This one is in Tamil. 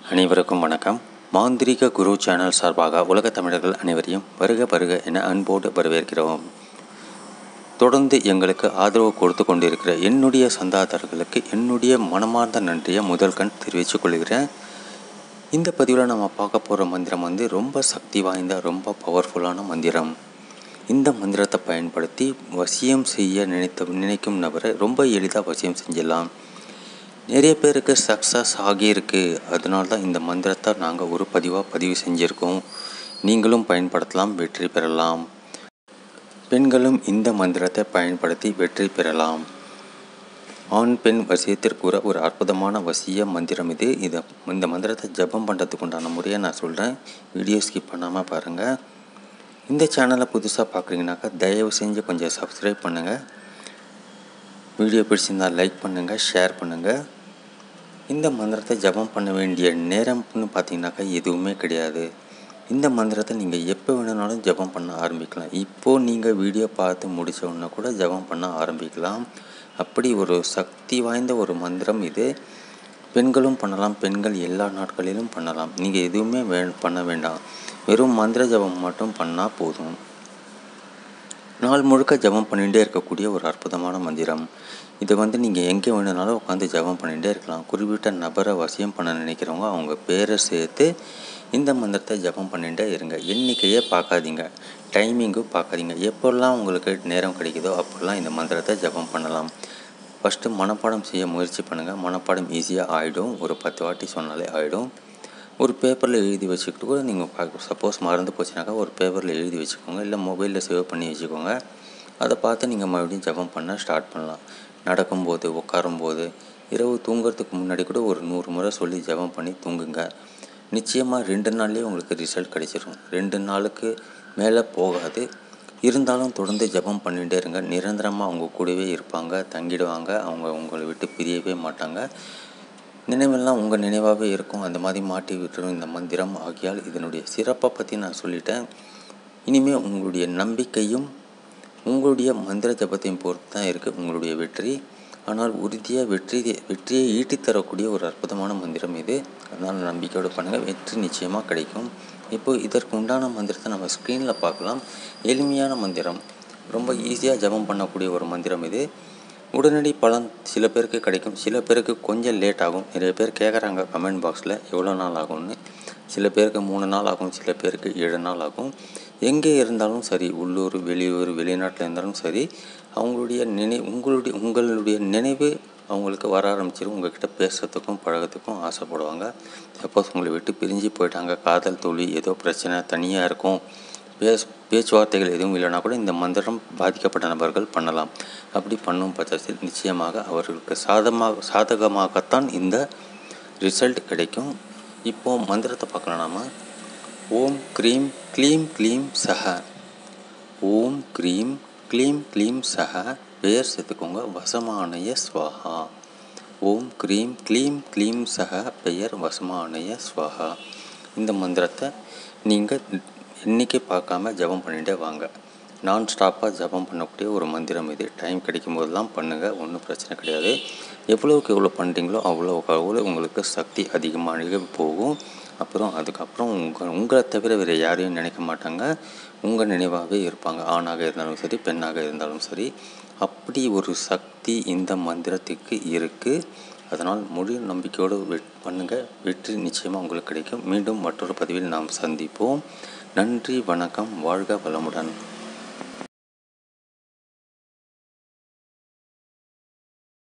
அனைவருக்கும் வணக்கம் மாந்திரீக குரு சேனல் சார்பாக உலக தமிழர்கள் அனைவரையும் வருக வருக என அன்போடு வரவேற்கிறோம் தொடர்ந்து எங்களுக்கு ஆதரவு கொடுத்து கொண்டிருக்கிற என்னுடைய சந்தாதாரர்களுக்கு என்னுடைய மனமார்ந்த நன்றியை முதல் கண் தெரிவித்துக் கொள்கிறேன் இந்த பதிவில் நம்ம பார்க்க போகிற மந்திரம் வந்து ரொம்ப சக்தி வாய்ந்த ரொம்ப பவர்ஃபுல்லான மந்திரம் இந்த மந்திரத்தை பயன்படுத்தி வசியம் செய்ய நினைத்த நினைக்கும் நபரை ரொம்ப எளிதாக வசியம் செஞ்சிடலாம் நிறைய பேருக்கு சக்ஸஸ் ஆகியிருக்கு அதனால தான் இந்த மந்திரத்தை நாங்கள் ஒரு பதிவாக பதிவு செஞ்சுருக்கோம் நீங்களும் பயன்படுத்தலாம் வெற்றி பெறலாம் பெண்களும் இந்த மந்திரத்தை பயன்படுத்தி வெற்றி பெறலாம் ஆண் பெண் வசியத்திற்குற ஒரு அற்புதமான வசிய மந்திரம் இது இதை இந்த மந்திரத்தை ஜபம் பண்ணுறதுக்கு உண்டான முறையை நான் சொல்கிறேன் வீடியோ ஸ்கிப் பண்ணாமல் பாருங்கள் இந்த சேனலை புதுசாக பார்க்குறீங்கனாக்கா தயவு செஞ்சு கொஞ்சம் சப்ஸ்கிரைப் பண்ணுங்கள் வீடியோ பிடிச்சிருந்தால் லைக் பண்ணுங்கள் ஷேர் பண்ணுங்கள் இந்த மந்திரத்தை ஜபம் பண்ண வேண்டிய நேரம்னு பார்த்தீங்கன்னாக்கா எதுவுமே கிடையாது இந்த மந்திரத்தை நீங்கள் எப்போ வேணுனாலும் ஜபம் பண்ண ஆரம்பிக்கலாம் இப்போது நீங்கள் வீடியோ பார்த்து முடித்த உடனே கூட ஜபம் பண்ண ஆரம்பிக்கலாம் அப்படி ஒரு சக்தி வாய்ந்த ஒரு மந்திரம் இது பெண்களும் பண்ணலாம் பெண்கள் எல்லா நாட்களிலும் பண்ணலாம் நீங்கள் எதுவுமே வே பண்ண வேண்டாம் வெறும் மந்திர ஜபம் மட்டும் பண்ணால் போதும் நாள் முழுக்க ஜபம் பண்ணிகிட்டே இருக்கக்கூடிய ஒரு அற்புதமான மந்திரம் இதை வந்து நீங்கள் எங்கே வேணுனாலும் உட்காந்து ஜபம் பண்ணிகிட்டே இருக்கலாம் குறிப்பிட்ட நபரை வசியம் பண்ண நினைக்கிறவங்க அவங்க பேரை சேர்த்து இந்த மந்திரத்தை ஜபம் பண்ணிகிட்டே இருங்க எண்ணிக்கையே பார்க்காதீங்க டைமிங்கும் பார்க்காதீங்க எப்போல்லாம் உங்களுக்கு நேரம் கிடைக்குதோ அப்போல்லாம் இந்த மந்திரத்தை ஜபம் பண்ணலாம் ஃபஸ்ட்டு மனப்பாடம் செய்ய முயற்சி பண்ணுங்கள் மனப்பாடம் ஈஸியாக ஆகிடும் ஒரு பத்து வாட்டி சொன்னாலே ஆகிடும் ஒரு பேப்பரில் எழுதி வச்சுக்கிட்டு கூட நீங்கள் சப்போஸ் மறந்து போச்சுனாக்கா ஒரு பேப்பரில் எழுதி வச்சுக்கோங்க இல்லை மொபைலில் சேவ் பண்ணி வச்சுக்கோங்க அதை பார்த்து நீங்கள் மறுபடியும் ஜபம் பண்ண ஸ்டார்ட் பண்ணலாம் நடக்கும்போது உட்காரும்போது இரவு தூங்குறதுக்கு முன்னாடி கூட ஒரு நூறு முறை சொல்லி ஜபம் பண்ணி தூங்குங்க நிச்சயமாக ரெண்டு நாள்லேயே உங்களுக்கு ரிசல்ட் கிடைச்சிரும் ரெண்டு நாளுக்கு மேலே போகாது இருந்தாலும் தொடர்ந்து ஜபம் பண்ணிகிட்டே இருங்க நிரந்தரமாக அவங்க கூடவே இருப்பாங்க தங்கிடுவாங்க அவங்க உங்களை விட்டு பிரியவே மாட்டாங்க நினைவெல்லாம் உங்கள் நினைவாகவே இருக்கும் அந்த மாதிரி மாட்டி விட்டுரும் இந்த மந்திரம் ஆகியால் இதனுடைய சிறப்பை பற்றி நான் சொல்லிட்டேன் இனிமேல் உங்களுடைய நம்பிக்கையும் உங்களுடைய மந்திர ஜபத்தையும் பொறுத்து தான் இருக்குது உங்களுடைய வெற்றி ஆனால் உறுதியாக வெற்றி வெற்றியை ஈட்டி தரக்கூடிய ஒரு அற்புதமான மந்திரம் இது அதனால் நம்பிக்கையோடு பண்ணுங்கள் வெற்றி நிச்சயமாக கிடைக்கும் இப்போது இதற்கு உண்டான மந்திரத்தை நம்ம ஸ்க்ரீனில் பார்க்கலாம் எளிமையான மந்திரம் ரொம்ப ஈஸியாக ஜபம் பண்ணக்கூடிய ஒரு மந்திரம் இது உடனடி பலன் சில பேருக்கு கிடைக்கும் சில பேருக்கு கொஞ்சம் லேட் ஆகும் நிறைய பேர் கேட்குறாங்க கமெண்ட் பாக்ஸில் எவ்வளோ நாள் ஆகும்னு சில பேருக்கு மூணு நாள் ஆகும் சில பேருக்கு ஏழு நாள் ஆகும் எங்கே இருந்தாலும் சரி உள்ளூர் வெளியூர் வெளிநாட்டில் இருந்தாலும் சரி அவங்களுடைய நினை உங்களுடைய உங்களுடைய நினைவு அவங்களுக்கு வர ஆரம்பிச்சிடும் உங்கள்கிட்ட பேசுகிறதுக்கும் பழகிறதுக்கும் ஆசைப்படுவாங்க சப்போஸ் உங்களை விட்டு பிரிஞ்சு போயிட்டாங்க காதல் தோல்வி ஏதோ பிரச்சனை தனியாக இருக்கும் பேஸ் பேச்சுவார்த்தைகள் எதுவும் இல்லைனா கூட இந்த மந்திரம் பாதிக்கப்பட்ட நபர்கள் பண்ணலாம் அப்படி பண்ணும் பட்சத்தில் நிச்சயமாக அவர்களுக்கு சாதமாக சாதகமாகத்தான் இந்த ரிசல்ட் கிடைக்கும் இப்போது மந்திரத்தை பார்க்கலாம் நாம ஓம் க்ரீம் க்ளீம் க்ளீம் சஹ ஓம் க்ரீம் க்ளீம் க்ளீம் சஹ பெயர் சேர்த்துக்கோங்க வசமானய ஸ்வாஹா ஓம் க்ரீம் க்ளீம் க்ளீம் சஹ பெயர் வசமானய ஸ்வாஹா இந்த மந்திரத்தை நீங்கள் எண்ணிக்கை பார்க்காம ஜபம் பண்ணிகிட்டே வாங்க நான் ஸ்டாப்பாக ஜபம் பண்ணக்கூடிய ஒரு மந்திரம் இது டைம் கிடைக்கும் போதெல்லாம் பண்ணுங்கள் ஒன்றும் பிரச்சனை கிடையாது எவ்வளோக்கு எவ்வளோ பண்ணுறீங்களோ அவ்வளோக்கு அவ்வளோ உங்களுக்கு சக்தி அதிகமாக போகும் அப்புறம் அதுக்கப்புறம் உங்கள் உங்களை தவிர வேறு யாரையும் நினைக்க மாட்டாங்க உங்கள் நினைவாகவே இருப்பாங்க ஆணாக இருந்தாலும் சரி பெண்ணாக இருந்தாலும் சரி அப்படி ஒரு சக்தி இந்த மந்திரத்துக்கு இருக்குது அதனால் முழு நம்பிக்கையோடு வெட் பண்ணுங்கள் வெற்றி நிச்சயமாக உங்களுக்கு கிடைக்கும் மீண்டும் மற்றொரு பதிவில் நாம் சந்திப்போம் நன்றி வணக்கம் வாழ்க வளமுடன்